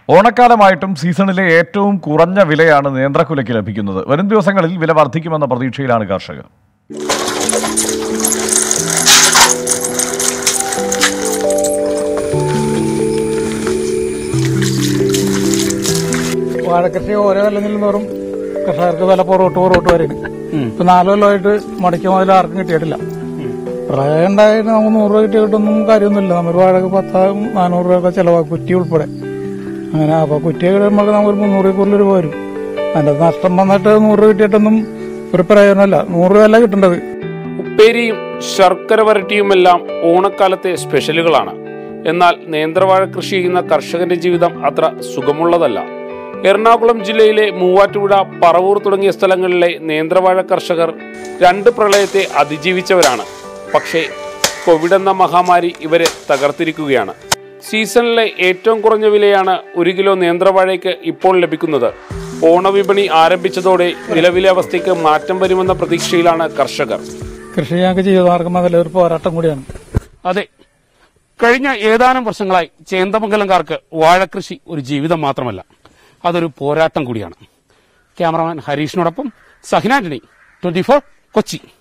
ഓണക്കാലമായിട്ടും സീസണിലെ ഏറ്റവും കുറഞ്ഞ വിലയാണ് നേന്ത്രക്കുലയ്ക്ക് ലഭിക്കുന്നത് വരും ദിവസങ്ങളിൽ വില വർദ്ധിക്കുമെന്ന പ്രതീക്ഷയിലാണ് കർഷകർ വാഴക്കൃഷി ഓരോ കൊല്ലങ്ങളിൽ തോറും കർഷകർക്ക് വില പുറകോട്ട് പുറകോട്ട് വരും ഇപ്പൊ നാല് കൊല്ലമായിട്ട് മടക്കി മുതൽ ആർക്കും കിട്ടിയിട്ടില്ല പ്രളയം ഉണ്ടായിട്ട് നമുക്ക് നൂറ് രൂപ കിട്ടിയിട്ടൊന്നും കാര്യമൊന്നുമില്ല നമ്മൾ വാഴക്ക് പത്ത് നാനൂറ് രൂപ ചെലവാക്കും കുറ്റി ഉൾപ്പെടെ അങ്ങനെ അപ്പൊ കുറ്റിയൊക്കെ നമുക്ക് നമുക്ക് മുന്നൂറ് കൂടുതൽ രൂപ വരും അതിന്റെ നഷ്ടം വന്നിട്ട് നൂറ് രൂപ കിട്ടിയിട്ടൊന്നും ഒരു പ്രയോജനമല്ല നൂറ് രൂപ അല്ല കിട്ടേണ്ടത് ഉപ്പേരിയും ശർക്കര വരട്ടിയുമെല്ലാം ഓണക്കാലത്തെ സ്പെഷ്യലുകളാണ് എന്നാൽ നേന്ത്രവാഴ കൃഷി ചെയ്യുന്ന കർഷകന്റെ ജീവിതം അത്ര സുഖമുള്ളതല്ല എറണാകുളം ജില്ലയിലെ മൂവാറ്റുപുഴ പറവൂർ തുടങ്ങിയ സ്ഥലങ്ങളിലെ നേന്ത്രവാഴ കർഷകർ രണ്ട് പ്രളയത്തെ അതിജീവിച്ചവരാണ് പക്ഷേ കോവിഡ് എന്ന മഹാമാരി ഇവരെ തകർത്തിരിക്കുകയാണ് സീസണിലെ ഏറ്റവും കുറഞ്ഞ വിലയാണ് ഒരു കിലോ നേന്ത്രവാഴയ്ക്ക് ഇപ്പോൾ ലഭിക്കുന്നത് ഓണവിപണി ആരംഭിച്ചതോടെ നിലവിലെ അവസ്ഥയ്ക്ക് മാറ്റം വരുമെന്ന പ്രതീക്ഷയിലാണ് കർഷകർ കൃഷി ഞങ്ങൾക്ക് ജീവിതമാർഗം അതിലെ ഒരു പോരാട്ടം കൂടിയാണ് അതെ കഴിഞ്ഞ ഏതാനും വർഷങ്ങളായി ചേന്തമംഗലംകാർക്ക് വാഴകൃഷി ഒരു ജീവിതം മാത്രമല്ല അതൊരു പോരാട്ടം കൂടിയാണ് ക്യാമറമാൻ ഹരീഷിനോടൊപ്പം സഹിനാന്റണി ട്വന്റി കൊച്ചി